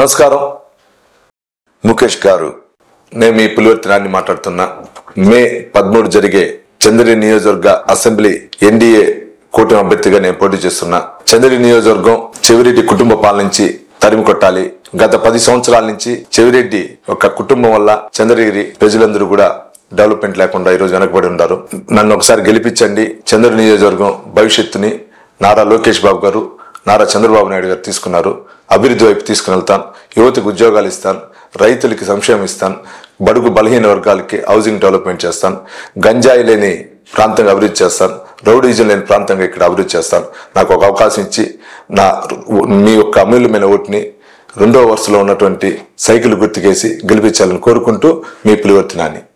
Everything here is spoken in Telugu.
నమస్కారం ముఖేష్ గారు నేను మీ పులివర్తనాన్ని మాట్లాడుతున్నా మే పదమూడు జరిగే చంద్రి నియోజకవర్గ అసెంబ్లీ ఎన్డీఏ కూటమి అభ్యర్థిగా నేను పోటీ చేస్తున్నా చంద్రి నియోజకవర్గం చెవిరెడ్డి కుటుంబ పాలన నుంచి తరిమి కొట్టాలి గత పది సంవత్సరాల నుంచి చెవిరెడ్డి ఒక కుటుంబం వల్ల చంద్రగిరి ప్రజలందరూ కూడా డెవలప్మెంట్ లేకుండా ఈరోజు వెనకబడి ఉన్నారు నన్ను ఒకసారి గెలిపించండి చంద్ర నియోజకవర్గం భవిష్యత్తుని నారా లోకేష్ బాబు గారు నారా చంద్రబాబు నాయుడు గారు తీసుకున్నారు అభివృద్ధి వైపు తీసుకుని వెళ్తాను యువతకు ఉద్యోగాలు ఇస్తాను రైతులకి సంక్షేమం ఇస్తాను బడుగు బలహీన వర్గాలకి హౌసింగ్ డెవలప్మెంట్ చేస్తాను గంజాయి లేని ప్రాంతంగా అభివృద్ధి చేస్తాను రౌడీజం లేని ప్రాంతంగా ఇక్కడ అభివృద్ధి చేస్తాను నాకు ఒక అవకాశం ఇచ్చి నా మీ యొక్క అమూల్యమైన ఓటుని రెండో వరుసలో ఉన్నటువంటి సైకిల్ గుర్తుకేసి గెలిపించాలని కోరుకుంటూ మీ పులివర్తినాన్ని